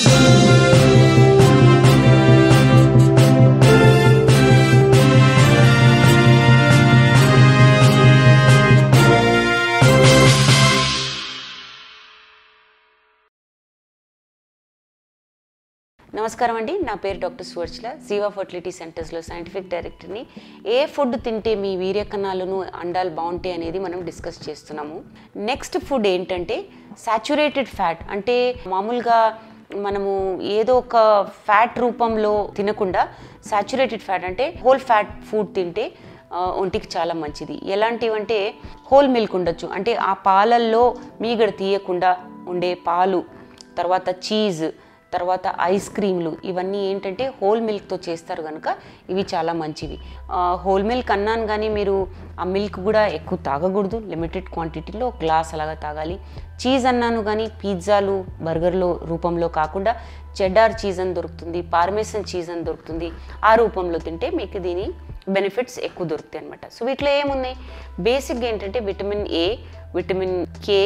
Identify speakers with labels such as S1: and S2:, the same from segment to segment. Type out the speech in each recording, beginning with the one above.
S1: నమస్కారం అండి నా పేరు డాక్టర్ సువర్చల జీవా ఫర్టిలిటీ సెంటర్స్లో సైంటిఫిక్ డైరెక్టర్ని ఏ ఫుడ్ తింటే మీ వీర్య కణాలను అండాలు బాగుంటాయి అనేది మనం డిస్కస్ చేస్తున్నాము నెక్స్ట్ ఫుడ్ ఏంటంటే సాచురేటెడ్ ఫ్యాట్ అంటే మామూలుగా మనము ఏదో ఒక ఫ్యాట్ రూపంలో తినకుండా సాచురేటెడ్ ఫ్యాట్ అంటే హోల్ ఫ్యాట్ ఫుడ్ తింటే ఆ, ఒంటికి చాలా మంచిది ఎలాంటివి అంటే హోల్ మిల్క్ ఉండొచ్చు అంటే ఆ పాలల్లో మీగడ తీయకుండా ఉండే పాలు తర్వాత చీజ్ తర్వాత ఐస్ క్రీమ్లు ఇవన్నీ ఏంటంటే హోల్ మిల్క్తో చేస్తారు కనుక ఇవి చాలా మంచివి ఆ, హోల్ మిల్క్ అన్నాను కానీ మీరు ఆ మిల్క్ కూడా ఎక్కువ తాగకూడదు లిమిటెడ్ క్వాంటిటీలో గ్లాస్ అలాగా తాగాలి చీజ్ అన్నాను కానీ పిజ్జాలు బర్గర్లో రూపంలో కాకుండా చెడ్డార్ చీజ్ అని దొరుకుతుంది పార్మేసన్ చీజ్ అని దొరుకుతుంది ఆ రూపంలో తింటే మీకు దీని బెనిఫిట్స్ ఎక్కువ దొరుకుతాయి అనమాట సో వీటిలో ఏమున్నాయి బేసిక్గా ఏంటంటే విటమిన్ ఏ విటమిన్ కే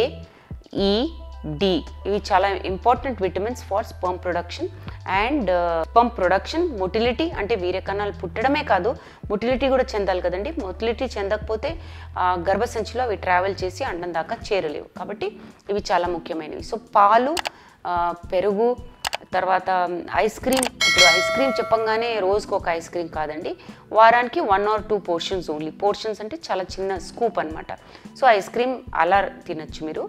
S1: ఈ డి ఇవి చాలా important vitamins for sperm production and sperm production motility అంటే వీర్య కణాలు పుట్టడమే కాదు మొటిలిటీ కూడా చెందాలి కదండి మొటిలిటీ చెందకపోతే ఆ, గర్భసంచిలో అవి ట్రావెల్ చేసి అండం దాకా చేరలేవు కాబట్టి ఇవి చాలా ముఖ్యమైనవి సో పాలు ఆ, పెరుగు తర్వాత ఐస్ క్రీమ్ ఇప్పుడు ఐస్ క్రీమ్ చెప్పంగానే రోజుకు ఒక ఐస్ క్రీమ్ కాదండి వారానికి one or two portions only portions అంటే చాలా చిన్న స్కూప్ అనమాట సో ఐస్ క్రీమ్ అలా తినచ్చు మీరు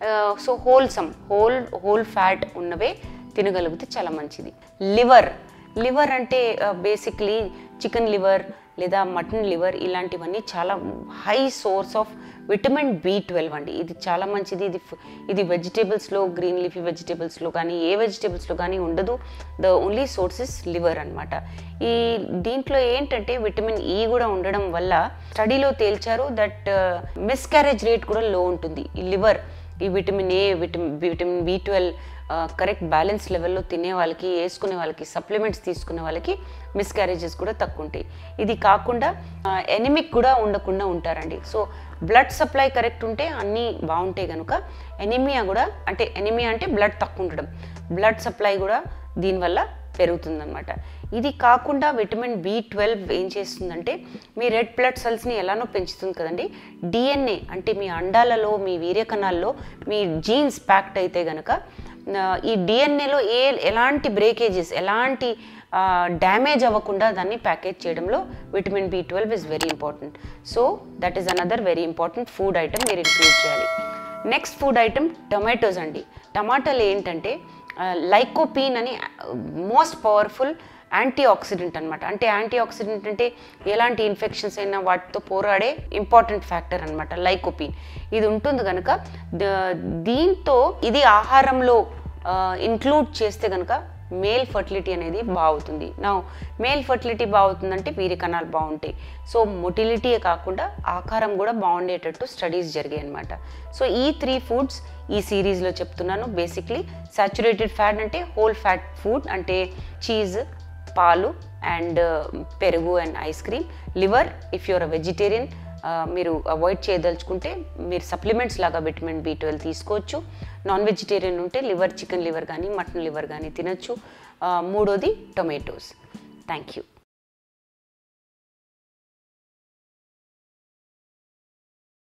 S1: so wholesome whole whole fat ఉన్నవే తినగలిగితే చాలా మంచిది లివర్ లివర్ అంటే బేసిక్లీ చికెన్ లివర్ లేదా మటన్ లివర్ ఇలాంటివన్నీ చాలా high source of vitamin B twelve అండి ఇది చాలా మంచిది ఇది ఫ్- ఇది వెజిటేబుల్స్లో గ్రీన్ లీఫీ వెజిటేబుల్స్లో కానీ ఏ వెజిటేబుల్స్లో కానీ ఉండదు the only source is liver అనమాట ఈ దీంట్లో ఏంటంటే విటమిన్ ఈ కూడా ఉండడం వల్ల స్టడీలో తేల్చారు దట్ మిస్క్యారేజ్ రేట్ కూడా లో ఉంటుంది ఈ లివర్ ఈ vitamin A vitamin vitamin B twelve correct balance లెవెల్లో తినే వాళ్ళకి వేసుకునే వాళ్ళకి సప్లిమెంట్స్ తీసుకునే వాళ్ళకి మిస్క్యారేజెస్ కూడా తక్కువ ఉంటాయి ఇది కాకుండా ఎనిమిక్ కూడా ఉండకుండా ఉంటారండి సో బ్లడ్ సప్లై కరెక్ట్ ఉంటే అన్నీ బాగుంటాయి కనుక ఎనిమియా కూడా అంటే ఎనిమియా అంటే బ్లడ్ తక్కువ ఉండడం బ్లడ్ సప్లై కూడా దీనివల్ల పెరుగుతుందన్నమాట ఇది కాకుండా విటమిన్ బి ట్వెల్వ్ ఏం చేస్తుందంటే మీ రెడ్ బ్లడ్ సెల్స్ని ఎలానో పెంచుతుంది కదండి డిఎన్ఏ అంటే మీ అండాలలో మీ వీర్యకణాల్లో మీ జీన్స్ ప్యాక్ట్ అయితే గనక ఆ, ఈ డిఎన్ఏలో ఏ ఎలాంటి బ్రేకేజెస్ ఎలాంటి డ్యామేజ్ అవ్వకుండా దాన్ని ప్యాకేజ్ చేయడంలో vitamin B twelve is very important so that is another very important food item మీరు ఇంక్లూడ్ చేయాలి నెక్స్ట్ ఫుడ్ ఐటమ్ టొమాటోస్ అండి టమాటాలు ఏంటంటే లైకోపీన్ అని మోస్ట్ పవర్ఫుల్ యాంటీ ఆక్సిడెంట్ అనమాట అంటే యాంటీ ఆక్సిడెంట్ అంటే ఎలాంటి ఇన్ఫెక్షన్స్ అయినా వాటితో పోరాడే ఇంపార్టెంట్ ఫ్యాక్టర్ అనమాట లైకోపీన్ ఇది ఉంటుంది కనుక ద- దీంతో ఇది ఆహారంలో ఇంక్లూడ్ చేస్తే కనుక మేల్ ఫర్టిలిటీ అనేది బాగుతుంది నా మేల్ ఫర్టిలిటీ బాగుతుందంటే వీరి కణాలు బాగుంటాయి సో మొటిలిటీయే కాకుండా ఆకారం కూడా బాగుండేటట్టు స్టడీస్ జరిగాయి అనమాట సో ఈ త్రీ ఫుడ్స్ ఈ సిరీస్లో చెప్తున్నాను బేసిక్లీ సాచురేటెడ్ ఫ్యాట్ అంటే హోల్ ఫ్యాట్ ఫుడ్ అంటే చీజ్ పాలు అండ్ పెరుగు and ice cream liver if you're a vegetarian మీరు అవాయిడ్ చేయదలుచుకుంటే మీరు సప్లిమెంట్స్ లాగా విటమిన్ బి ట్వెల్వ్ తీసుకోవచ్చు నాన్ వెజిటేరియన్ ఉంటే లివర్ చికెన్ లివర్ కానీ మటన్ లివర్ కానీ తినచ్చు ఆ, మూడోది టొమాటోస్ థ్యాంక్ యూ